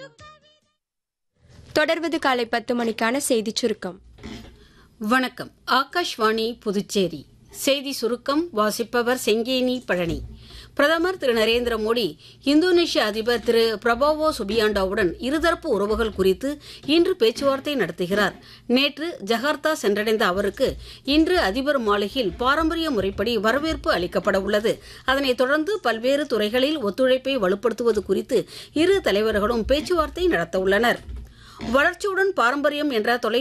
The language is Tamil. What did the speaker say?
தொடர்வது காலை பத்து மணிக்கான செய்திச் சுருக்கம் வணக்கம் ஆகாஷ்வாணி புதுச்சேரி செய்தி சுருக்கம் வாசிப்பவர் செங்கேனி பழனி பிரதமர் திரு நரேந்திர மோடி இந்தோனேஷிய அதிபர் திரு பிரபாவோ சுபியாண்டோவுடன் இருதரப்பு உறவுகள் குறித்து இன்று பேச்சுவார்த்தை நடத்துகிறார் நேற்று ஜகார்த்தா சென்றடைந்த அவருக்கு இன்று அதிபர் மாளிகையில் பாரம்பரிய முறைப்படி வரவேற்பு அளிக்கப்பட உள்ளது அதனைத் தொடர்ந்து பல்வேறு துறைகளில் ஒத்துழைப்பை வலுப்படுத்துவது குறித்து இரு தலைவர்களும் பேச்சுவார்த்தை நடத்த உள்ளனர் வளர்ச்சியுடன் பாரம்பரியம் என்ற தொலை